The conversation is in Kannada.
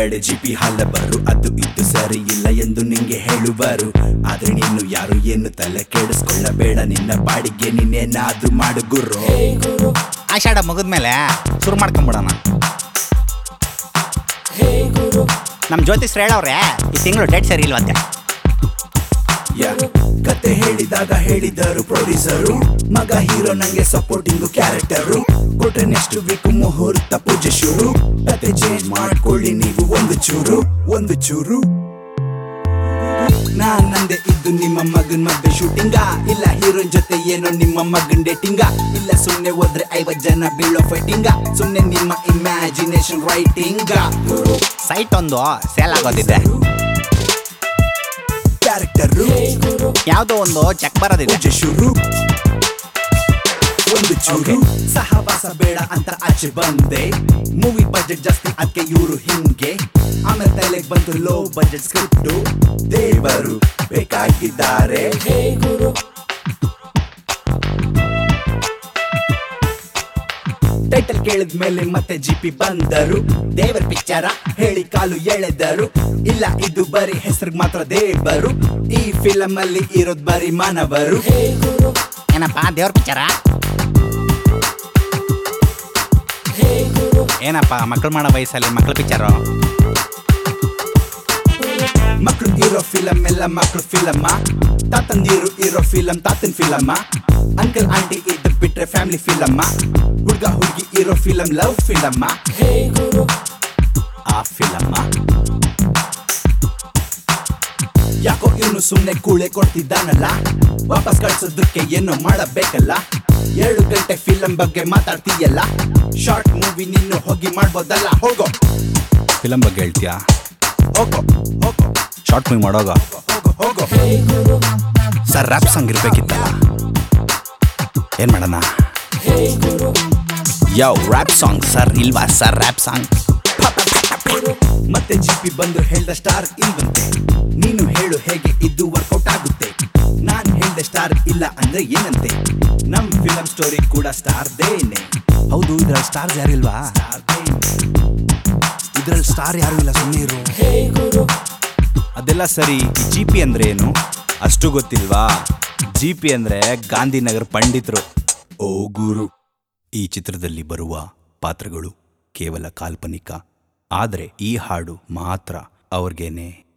ಕಡೆ ಜಿಪಿ ಹಲವರು ಅದು ಇದು ಸರಿ ಇಲ್ಲ ಎಂದು ನಿಂಗೆ ಹೇಳುವರು ಆದ್ರೆ ನೀನು ಯಾರು ಏನು ತಲೆ ಕೆಡಿಸ್ಕೊಳ್ಳಬೇಡ ನಿನ್ನ ಬಾಡಿಗೆ ನೀನೇನಾದ್ರೂ ಮಾಡು ಗುರು ಆಷಾಢ ಮುಗಿದ್ಮೇಲೆ ಶುರು ಮಾಡ್ಕೊಂಬಿಡೋಣ ನಮ್ಮ ಜ್ಯೋತಿಷ್ರು ಹೇಳವ್ರೆ ಈ ತಿಂಗಳು ಡೇಟ್ ಸರಿ ಇಲ್ವಂತೆ ಯಾ ಕತೆ ಹೇಳಿದಾಗ ಹೇಳಿದರು ಪ್ರೊಡ್ಯೂಸರು ಮಗ ಹೀರೋ ನಂಗೆ ಸಪೋರ್ಟಿಂಗ್ ಕ್ಯಾರೆಕ್ಟರು ಕೊಟ್ರೆ ನೆಕ್ಸ್ಟ್ ವೀಕ್ ಮುಹೂರ್ತ ಪೂಜೆ ಶುರು ಕತೆ ಚೇಂಜ್ ಮಾಡ್ಕೊಳ್ಳಿ ನೀವು ಒಂದು ಚೂರು ಒಂದು ಚೂರು ನಾನ್ ನಂದೆ ಇದ್ದು ನಿಮ್ಮ ಮಗನ್ ಮದ್ವೆ ಶೂಟಿಂಗ ಇಲ್ಲ ಹೀರೋನ್ ಜೊತೆ ಏನೋ ನಿಮ್ಮ ಮಗನ್ ಡೇಟಿಂಗ ಇಲ್ಲ ಸುಮ್ನೆ ಹೋದ್ರೆ ಐವತ್ ಜನ ಬೀಳೋ ಫೈಟಿಂಗ ಸುಮ್ನೆ ನಿಮ್ಮ ಇಮ್ಯಾಜಿನೇಷನ್ ರೈಟಿಂಗ ಸೈಟ್ ಒಂದು ಸೇಲ್ ಆಗೋದಿದೆ ಕ್ಯಾರೆಕ್ಟರು ಯಾವುದೋ ಒಂದು ಚೆಕ್ ಬರೋದಿದೆ ಪೂಜೆ ಶುರು ಒಂದು ಚೂರು ಸಹವಾಸ ಬೇಡ ಅಂತ ಆಚೆ ಬಂದೆ ಮೂವಿ ಬಜೆಟ್ ಜಾಸ್ತಿ ಅದಕ್ಕೆ ಇವರು ಹಿಂಗೆ ಆಮೇಲೆ ತಲೆಗೆ ಬಂತು ಲೋ ಬಜೆಟ್ ಸ್ಕ್ರಿಪ್ಟು ದೇವರು ಬೇಕಾಗಿದ್ದಾರೆ ಟೈಟಲ್ ಕೇಳಿದ್ಮೇಲೆ ಮತ್ತೆ ಜಿಪಿ ಬಂದರು ದೇವರ ಪಿಕ್ಚರ ಹೇಳಿ ಕಾಲು ಎಳೆದರು ಇಲ್ಲ ಇದು ಬರೀ ಹೆಸರಿಗೆ ಮಾತ್ರ ದೇವರು ಈ ಫಿಲಂ ಅಲ್ಲಿ ಇರೋದ್ ಬರೀ ಮಾನವರು ಏನಪ್ಪ ದೇವ್ರ ಪಿಕ್ಚರ ಏನಪ್ಪ ಮಕ್ಳು ಮಾಡೋ ವಯಸ್ಸಲ್ಲಿ ಮಕ್ಳ ಪಿಕ್ಚರು ಮಕ್ಳು ಇರೋ ಫಿಲಂ ಎಲ್ಲ ಮಕ್ಳು ಫಿಲಮ್ಮ ತಾತಂದಿರು ಇರೋ ಫಿಲಂ ತಾತನ್ ಫಿಲಮ್ಮ ಅಂಕಲ್ ಆಂಟಿ ಇದ್ದು ಬಿಟ್ರೆ ಫ್ಯಾಮಿಲಿ ಫಿಲಮ್ಮ ಹುಡ್ಗ ಹುಡ್ಗಿ ಇರೋ ಫಿಲಂ ಲವ್ ಫಿಲಮ್ಮ ಆ ಫಿಲಮ್ಮ ಯಾಕೋ ಇವನು ಸುಮ್ನೆ ಕೂಳೆ ಕೊಡ್ತಿದ್ದಾನಲ್ಲ ವಾಪಸ್ ಕಳ್ಸೋದಕ್ಕೆ ಏನೋ ಮಾಡಬೇಕಲ್ಲ ಎರಡು ಗಂಟೆ ಫಿಲಂ ಬಗ್ಗೆ ಮಾತಾಡ್ತೀಯಲ್ಲ ಶಾರ್ಟ್ ಮೂವಿ ನೀನು ಹೋಗಿ ಮಾಡ್ಬೋದಲ್ಲ ಹೋಗೋ ಫಿಲಮ್ ಬಗ್ಗೆ ಹೇಳ್ತೀಯಾ ಹೋಗೋ ಹೋಗೋ ಶಾರ್ಟ್ ಮೂವಿ ಮಾಡೋಗ ಹೋಗೋ ಹೋಗೋ ಸರ್ ರ್ಯಾಪ್ ಸಾಂಗ್ ಇರ್ಬೇಕಿತ್ತಲ್ಲ ಏನ್ ಮಾಡೋಣ ಯಾವ ರ್ಯಾಪ್ ಸಾಂಗ್ ಸರ್ ಇಲ್ವಾ ಸರ್ ರ್ಯಾಪ್ ಸಾಂಗ್ ಮತ್ತೆ ಜಿಪಿ ಬಂದು ಹೇಳ್ದ ಸ್ಟಾರ್ ಇಲ್ವಂತೆ ನೀನು ಹೇಳು ಹೇಗೆ ಇದು ವರ್ಕೌಟ್ ಆಗುತ್ತೆ ನಾನ್ ಹೇಳ್ದೆ ಸ್ಟಾರ್ ಇಲ್ಲ ಅಂದ್ರೆ ಏನಂತೆ ನಮ್ ಫಿಲಂ ಸ್ಟೋರಿ ಕೂಡ ಸ್ಟಾರ್ ದೇನೆ ಹೌದು ಇದ್ರಲ್ಲಿ ಸ್ಟಾರ್ಸ್ ಯಾರು ಇಲ್ವಾ ಸ್ಟಾರ್ ದೇನೆ ಇದ್ರಲ್ಲಿ ಸ್ಟಾರ್ ಯಾರು ಇಲ್ಲ ಸುಮ್ಮನೆ ಇರು ಅದೆಲ್ಲ ಸರಿ ಜಿ ಪಿ ಅಂದ್ರೆ ಏನು ಅಷ್ಟು ಗೊತ್ತಿಲ್ವಾ ಜಿ ಪಿ ಅಂದ್ರೆ ಗಾಂಧಿನಗರ್ ಪಂಡಿತರು ಓ ಗುರು ಈ ಚಿತ್ರದಲ್ಲಿ ಬರುವ ಪಾತ್ರಗಳು ಕೇವಲ ಕಾಲ್ಪನಿಕ ಆದರೆ ಈ ಹಾಡು ಮಾತ್ರ ಅವ್ರಿಗೇನೆ